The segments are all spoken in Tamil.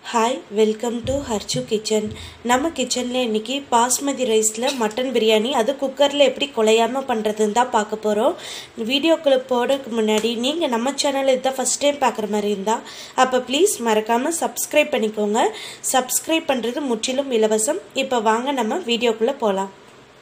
hi welcome to Harchu kitchen நம்ம கிச்சனில் இன்றைக்கி பாஸ்மதி ரைஸில் மட்டன் பிரியாணி அது குக்கரில் எப்படி குலையாமல் பண்ணுறதுன்னு தான் பார்க்க போகிறோம் வீடியோக்குள்ளே போகிறதுக்கு முன்னாடி நீங்கள் நம்ம சேனலை இதுதான் ஃபஸ்ட் டைம் பார்க்குற மாதிரி இருந்தால் அப்போ ப்ளீஸ் மறக்காமல் சப்ஸ்கிரைப் பண்ணிக்கோங்க சப்ஸ்கிரைப் பண்ணுறது முற்றிலும் இலவசம் இப்போ வாங்க நம்ம வீடியோக்குள்ளே போகலாம்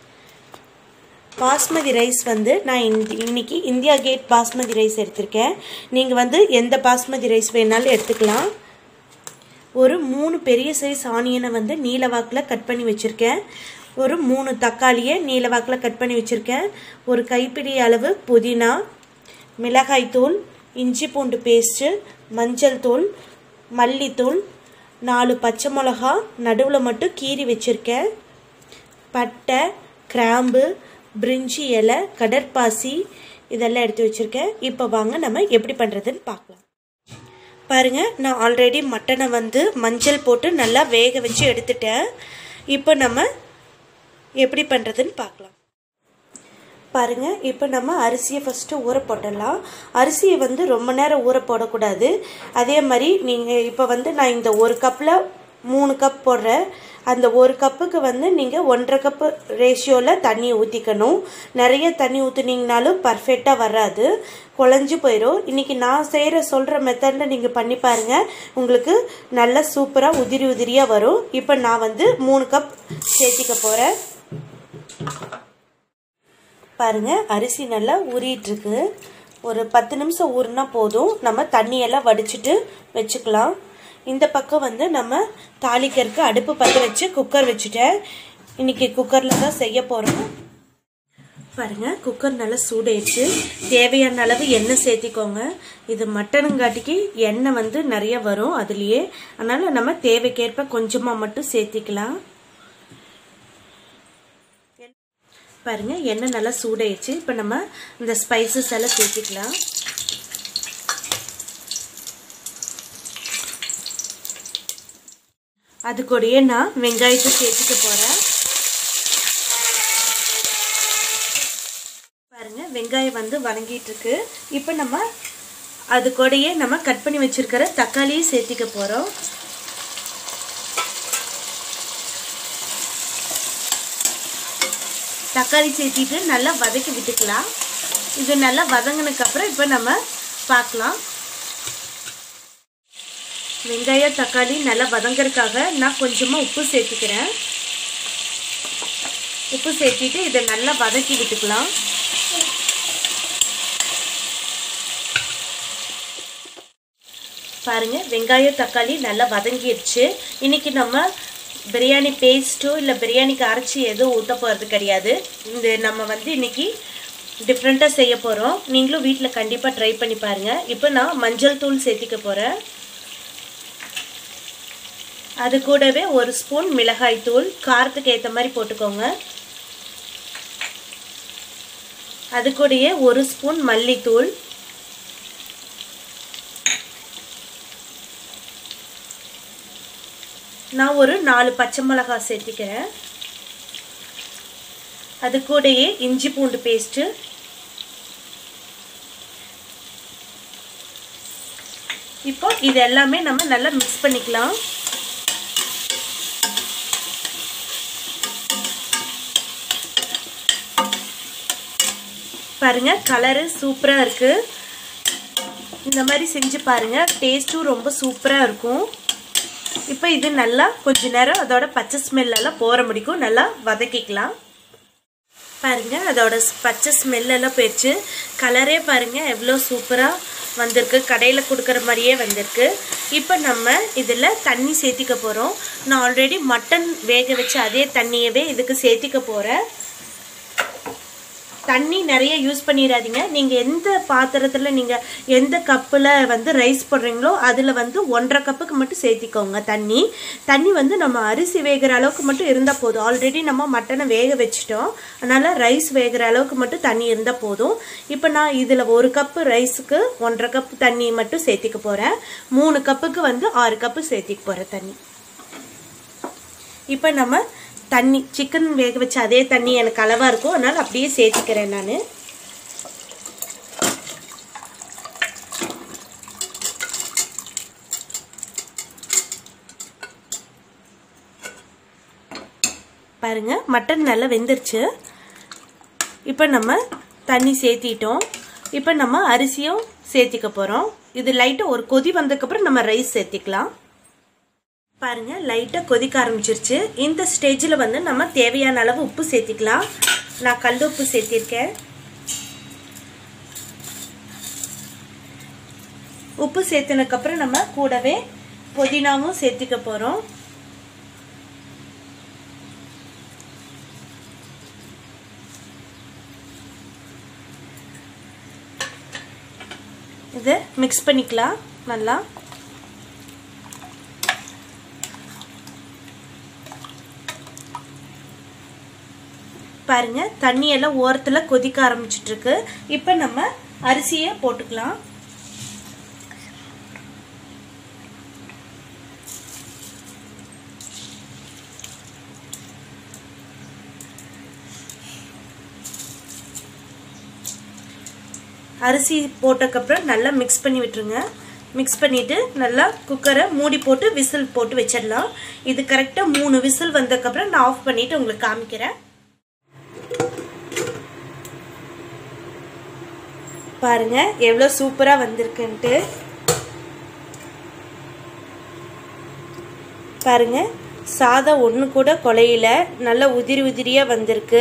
பாஸ்மதி ரைஸ் வந்து நான் இந்த இன்னைக்கு இந்தியா கேட் பாஸ்மதி ரைஸ் எடுத்திருக்கேன் நீங்கள் வந்து எந்த பாஸ்மதி ரைஸ் வேணாலும் எடுத்துக்கலாம் ஒரு மூணு பெரிய சைஸ் ஆனியனை வந்து நீல வாக்கில் கட் பண்ணி வச்சுருக்கேன் ஒரு மூணு தக்காளியை நீல வாக்கில் கட் பண்ணி வச்சுருக்கேன் ஒரு கைப்பிடி அளவு புதினா மிளகாய்த்தூள் இஞ்சி பூண்டு பேஸ்ட்டு மஞ்சள் தூள் மல்லித்தூள் நாலு பச்சை மிளகா நடுவில் மட்டும் கீறி வச்சுருக்கேன் பட்டை கிராம்பு பிரிஞ்சி இலை கடற்பாசி இதெல்லாம் எடுத்து வச்சுருக்கேன் இப்போ வாங்க நம்ம எப்படி பண்ணுறதுன்னு பார்க்கலாம் பாருங்கள் நான் ஆல்ரெடி மட்டனை வந்து மஞ்சள் போட்டு நல்லா வேக வச்சு எடுத்துட்டேன் இப்போ நம்ம எப்படி பண்ணுறதுன்னு பார்க்கலாம் பாருங்கள் இப்போ நம்ம அரிசியை ஃபஸ்ட்டு ஊற போட்டுடலாம் அரிசியை வந்து ரொம்ப நேரம் ஊற போடக்கூடாது அதே மாதிரி நீங்கள் இப்போ வந்து நான் இந்த ஒரு கப்பில் மூணு கப் போடுறேன் அந்த ஒரு கப்புக்கு வந்து நீங்கள் ஒன்றரை கப்பு ரேஷியோவில் தண்ணி ஊற்றிக்கணும் நிறைய தண்ணி ஊற்றுனீங்கனாலும் பர்ஃபெக்டாக வராது குழஞ்சி போயிடும் இன்றைக்கி நான் செய்கிற சொல்கிற மெத்தடில் நீங்கள் பண்ணி பாருங்கள் உங்களுக்கு நல்லா சூப்பராக உதிரி உதிரியாக வரும் இப்போ நான் வந்து மூணு கப் சேர்த்திக்க போகிறேன் பாருங்கள் அரிசி நல்லா ஊறிட்டுருக்கு ஒரு பத்து நிமிஷம் ஊறினா போதும் நம்ம தண்ணியெல்லாம் வடிச்சிட்டு வச்சுக்கலாம் இந்த பக்கம் வந்து நம்ம தாளிக்கிறதுக்கு அடுப்பு பற்ற வச்சு குக்கர் வச்சுட்டேன் இன்றைக்கி குக்கரில் தான் செய்ய போகிறோம் பாருங்கள் குக்கர் நல்லா சூடாயிடுச்சு தேவையான அளவு எண்ணெய் சேர்த்திக்கோங்க இது மட்டனுங்காட்டிக்கு எண்ணெய் வந்து நிறைய வரும் அதுலேயே அதனால் நம்ம தேவைக்கேற்ப கொஞ்சமாக மட்டும் சேர்த்திக்கலாம் பாருங்கள் எண்ணெய் நல்லா சூடாயிடுச்சு இப்போ நம்ம இந்த ஸ்பைசஸ் எல்லாம் சேர்த்திக்கலாம் அது கூடயே நான் வெங்காயத்தை சேர்த்துக்க போகிறேன் பாருங்க வெங்காயம் வந்து வணங்கிட்டு இருக்கு இப்போ நம்ம அது கூடயே நம்ம கட் பண்ணி வச்சிருக்கிற தக்காளியை சேர்த்திக்க போகிறோம் தக்காளி சேர்த்திட்டு நல்லா வதக்கி விட்டுக்கலாம் இது நல்லா வதங்கினதுக்கப்புறம் இப்போ நம்ம பார்க்கலாம் வெங்காயம் தக்காளி நல்லா வதங்கிறதுக்காக நான் கொஞ்சமாக உப்பு சேர்த்துக்கிறேன் உப்பு சேர்த்திட்டு இதை நல்லா வதக்கி விட்டுக்கலாம் பாருங்கள் வெங்காயம் தக்காளி நல்லா வதங்கிடுச்சு இன்றைக்கி நம்ம பிரியாணி பேஸ்ட்டோ இல்லை பிரியாணிக்கு அரைச்சி எதுவும் ஊற்ற போகிறது கிடையாது இந்த நம்ம வந்து இன்றைக்கி டிஃப்ரெண்ட்டாக செய்ய போகிறோம் நீங்களும் வீட்டில் கண்டிப்பாக ட்ரை பண்ணி பாருங்கள் இப்போ நான் மஞ்சள் தூள் சேர்த்திக்க போகிறேன் அது கூடவே ஒரு ஸ்பூன் மிளகாய் தூள் காரத்துக்கு ஏற்ற மாதிரி போட்டுக்கோங்க அது கூடயே ஒரு ஸ்பூன் மல்லித்தூள் நான் ஒரு நாலு பச்சை மிளகாய் சேர்த்திக்கிறேன் அது கூடயே இஞ்சி பூண்டு பேஸ்ட்டு இப்போ இது எல்லாமே நம்ம நல்லா மிக்ஸ் பண்ணிக்கலாம் பாருங்க கலரு சூப்பராக இருக்குது இந்த மாதிரி செஞ்சு பாருங்கள் டேஸ்ட்டும் ரொம்ப சூப்பராக இருக்கும் இப்போ இது நல்லா கொஞ்ச நேரம் அதோட பச்சை ஸ்மெல்லெல்லாம் போகிற முடிக்கும் நல்லா வதக்கிக்கலாம் பாருங்கள் அதோட பச்சை ஸ்மெல்லெல்லாம் போயிடுச்சு கலரே பாருங்கள் எவ்வளோ சூப்பராக வந்திருக்கு கடையில் கொடுக்குற மாதிரியே வந்திருக்கு இப்போ நம்ம இதில் தண்ணி சேர்த்திக்க போகிறோம் நான் ஆல்ரெடி மட்டன் வேக வச்ச அதே தண்ணியவே இதுக்கு சேர்த்திக்க போகிறேன் தண்ணி நிறைய யூஸ் பண்ணிடாதீங்க நீங்கள் எந்த பாத்திரத்தில் நீங்கள் எந்த கப்பில் வந்து ரைஸ் போடுறீங்களோ அதில் வந்து ஒன்றரை கப்புக்கு மட்டும் சேர்த்திக்கோங்க தண்ணி தண்ணி வந்து நம்ம அரிசி வேகிற அளவுக்கு மட்டும் இருந்தால் போதும் ஆல்ரெடி நம்ம மட்டனை வேக வச்சிட்டோம் அதனால் ரைஸ் வேகிற அளவுக்கு மட்டும் தண்ணி இருந்தால் போதும் இப்போ நான் இதில் ஒரு கப்பு ரைஸுக்கு ஒன்றரை கப்பு தண்ணி மட்டும் சேர்த்திக்க போகிறேன் மூணு கப்புக்கு வந்து ஆறு கப்பு சேர்த்திக்க போகிறேன் தண்ணி இப்போ நம்ம தண்ணி சிக்கன் வேக வச்ச அதே தண்ணி எனக்கு அளவாக இருக்கும் அதனால் அப்படியே சேர்த்துக்கிறேன் நான் பாருங்க மட்டன் நல்லா வெந்துருச்சு இப்போ நம்ம தண்ணி சேர்த்திட்டோம் இப்போ நம்ம அரிசியும் சேர்த்திக்க போகிறோம் இது லைட்டாக ஒரு கொதி வந்ததுக்கப்புறம் நம்ம ரைஸ் சேர்த்திக்கலாம் பாருங்க லைட்டாக கொதிக்க ஆரம்பிச்சிருச்சு இந்த ஸ்டேஜில் வந்து நம்ம தேவையான அளவு உப்பு சேர்த்திக்கலாம் நான் கல் உப்பு சேர்த்திருக்கேன் உப்பு சேர்த்தினதுக்கப்புறம் நம்ம கூடவே புதினாவும் சேர்த்திக்க போகிறோம் இது மிக்ஸ் பண்ணிக்கலாம் நல்லா பாருங்க தண்ணி எல்லாம் ஓரத்தில் கொதிக்க ஆரம்பிச்சிட்டு இருக்கு இப்போ நம்ம அரிசியை போட்டுக்கலாம் அரிசி போட்டக்கப்புறம் நல்லா மிக்ஸ் பண்ணி விட்டுருங்க மிக்ஸ் பண்ணிவிட்டு நல்லா குக்கரை மூடி போட்டு விசில் போட்டு வச்சிடலாம் இது கரெக்டாக மூணு விசில் வந்ததுக்கப்புறம் நான் ஆஃப் பண்ணிவிட்டு உங்களுக்கு காமிக்கிறேன் பாருங்க எவ்வளோ சூப்பராக வந்திருக்குன்ட்டு பாருங்க சாதம் ஒன்று கூட கொலையில நல்லா உதிரி உதிரியாக வந்திருக்கு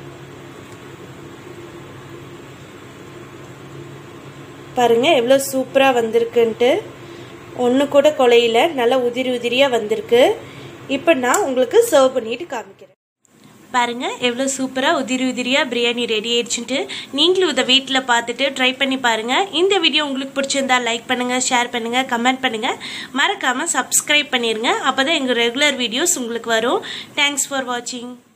பாருங்க எவ்வளோ சூப்பராக வந்திருக்குன்ட்டு ஒன்று கூட கொலையில் நல்லா உதிரி உதிரியாக வந்திருக்கு இப்போ நான் உங்களுக்கு சர்வ் பண்ணிட்டு காமிக்கிறேன் பாருங்க எவ்வளோ சூப்பராக உதிரி உதிரியாக பிரியாணி ரெடி ஆயிடுச்சுன்ட்டு நீங்களும் இதை வீட்டில் பார்த்துட்டு ட்ரை பண்ணி பாருங்கள் இந்த வீடியோ உங்களுக்கு பிடிச்சிருந்தா லைக் பண்ணுங்கள் ஷேர் பண்ணுங்கள் கமெண்ட் பண்ணுங்கள் மறக்காமல் சப்ஸ்கிரைப் பண்ணிடுங்க அப்போ தான் எங்கள் ரெகுலர் வீடியோஸ் உங்களுக்கு வரும் தேங்க்ஸ் ஃபார் வாட்சிங்